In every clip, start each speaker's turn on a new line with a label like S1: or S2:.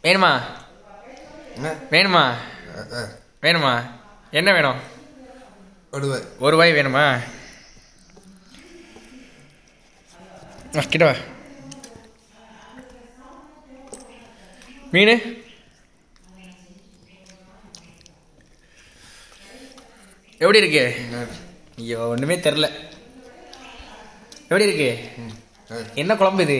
S1: வேணுமா
S2: என்ன
S1: வேணுமா
S2: அஹ், அஹ்.
S1: வேணுமா என்ன வேணும்
S2: ஒடுவை
S1: ஒரு ரூபாய் வேணுமா ஆ, கிட்ட வா மீன் எப்படி இருக்கு ஐயோ ஒண்ணுமே தெரில எப்படி இருக்கு
S2: அஹ்.
S1: என்ன குழம்பு இது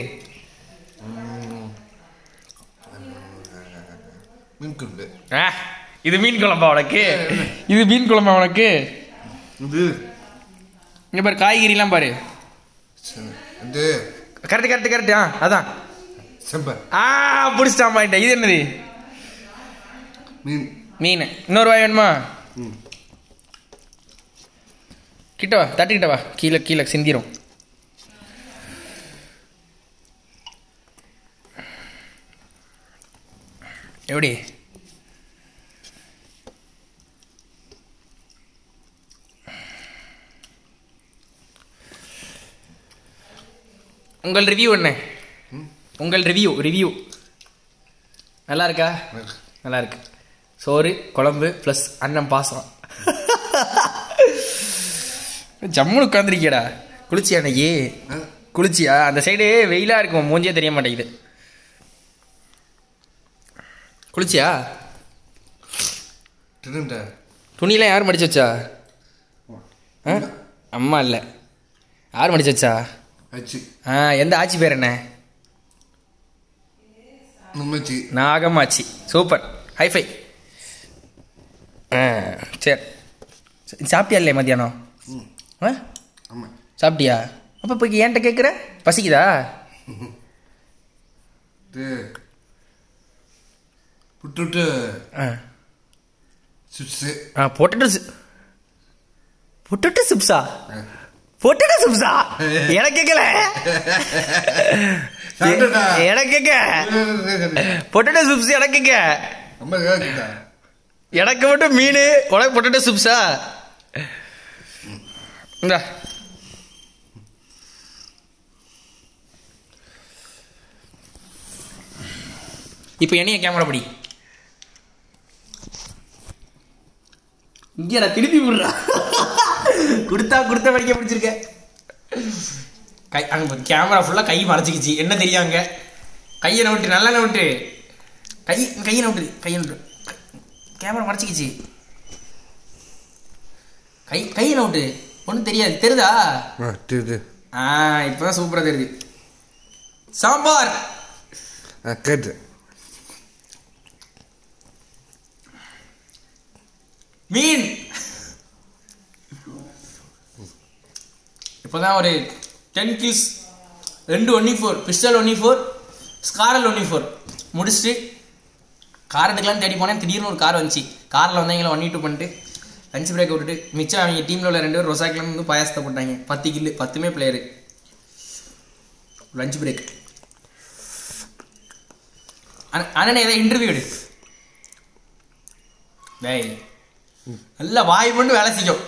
S2: மீன் குழம்பு
S1: ஆ இது மீன் குழம்பா உனக்கு இது மீன் குழம்பா உனக்கு
S2: இது
S1: இங்க பாரு காய்கறிலாம் பாரு
S2: சரி. இது
S1: கரெக்ட் கரெக்ட் கரெக்ட் ஆ அதான்
S2: செம்பர்
S1: ஆ பிடிச்சிட்டான் பாயிட்ட இது என்னது
S2: மீன்
S1: மீன் இன்னொரு வாய் வேணுமா
S2: ம்
S1: கிட்ட வா தட்டிக்கிட்ட வா கீழே கீழே சிந்திரும் எப்படி உங்கள் ரிவ்யூ என்ன உங்கள் ரிவ்யூ ரிவ்யூ நல்லா இருக்கா நல்லா இருக்கு சோறு குழம்பு ப்ளஸ் அன்னம் பாசம் ஜம்முன்னு உட்காந்துருக்கியடா குளிச்சியா அன்னைக்கு
S2: அஹ்.
S1: குளிச்சியா அந்த சைடு வெயிலாக இருக்கும் மூஞ்சே தெரிய மாட்டேங்குது குளிச்சியா
S2: திருண்டா
S1: துணியெல்லாம் யார் மடிச்சு வச்சா ஆ? அம்மா இல்லை யார் மடிச்சு வச்சா
S2: ஆச்சு
S1: ஆ எந்த ஆட்சி பேர் என்ன
S2: நம்மச்சி
S1: நாகமாச்சி சூப்பர் ஹைஃபை ஆ சரி சரி, சாப்பிட்டியா இல்லையா மத்தியானம்
S2: ம்
S1: ஆ
S2: ஆமாம்
S1: சாப்பிட்டியா அப்போ இப்போ ஏன்ட்ட கேட்குற பசிக்குதா
S2: இது புட்டுட்டு
S1: ஆ
S2: சிப்ஸு
S1: ஆ பொட்டேட்டோ பொட்டேட்டோ சிப்ஸா பொட்டேட்டோ சிப்ஸா எனக்கு கேட்கல
S2: சாப்பிட்டுட்டா.
S1: எனக்கு கேட்க பொட்டேட்டோ சிப்ஸ் எனக்கு கேட்க
S2: ரொம்ப கேட்குதா
S1: எனக்கு மட்டும் மீன் உனக்கு பொட்டேட்டோ சிப்ஸா இந்தா இப்போ என்னைய கேமரா படி இங்கடா திருப்பி விடுறா கொடுத்தா கொடுத்த வரைக்கும் பிடிச்சிருக்க கை அங்கே கேமரா ஃபுல்லாக கை மறைச்சிக்கிச்சு என்ன தெரியும் அங்கே கையை நவுட்டு நல்லா நவுட்டு கை கையை நவுட்டு கையை நவுட்டு கேமரா மறைச்சிக்கிச்சு கை கையை நவுட்டு ஒன்றும் தெரியாது தெரியுதா
S2: ஆ தெரியுது
S1: ஆ இப்போதான் சூப்பராக தெரியுது சாம்பார்
S2: ஆ கேட்டு
S1: மீன் இப்போதான் ஒரு டென் கில்ஸ் ரெண்டு ஒன்னி ஃபோர் பிஸ்டல் ஒன்னி ஃபோர் ஸ்காரல் ஒன்னி ஃபோர் முடிச்சுட்டு கார் எடுக்கலாம்னு தேடி போனேன் திடீர்னு ஒரு கார் வந்துச்சு காரில் வந்தவங்கள ஒன் டூ பண்ணிட்டு லஞ்ச் பிரேக் விட்டுட்டு மிச்சம் அவங்க டீமில் உள்ள ரெண்டு பேர் ரொசாக்கில் வந்து பாயாசத்தை போட்டாங்க பத்து கில்லு பத்துமே பிளேயரு லஞ்ச் பிரேக் அண்ணனே ஏதாவது இன்டர்வியூ எடு டேய் நல்ல வாய் பண்ணு வேலை செய்யும்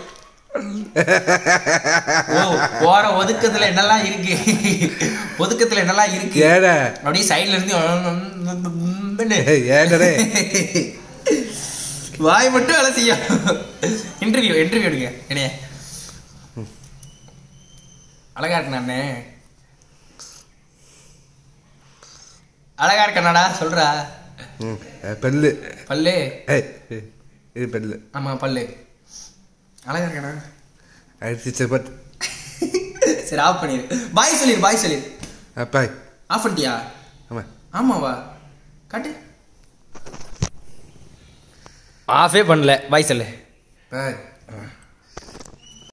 S1: ஓ போற ஒதுக்கத்துல என்னெல்லாம் இருக்கு ஒதுக்கத்துல என்னெல்லாம் இருக்கு
S2: ஏடா
S1: அப்படியே சைடுல இருந்து
S2: ஏடரே
S1: வாய் மட்டும் வேலை செய்யும் இன்டர்வியூ இன்டர்வியூ எடுங்க என்னைய அழகா இருக்கு நானே அழகா இருக்கனாடா சொல்றா
S2: ம் பல்லு
S1: பல்லு
S2: ஏய் ஏய், இது பல்லு
S1: ஆமா பல்லு அழகா இருக்கடா
S2: அரிசி சப்பாத்தி
S1: சரி ஆஃப் பண்ணிடு பாய் சொல்லிடு பாய் சொல்லிடு
S2: அப்பாய்
S1: ஆஃப் பண்ணிட்டியா
S2: ஆமாம்
S1: ஆமாவா காட்டு ஆஃபே பண்ணல பாய் சொல்லு
S2: பாய்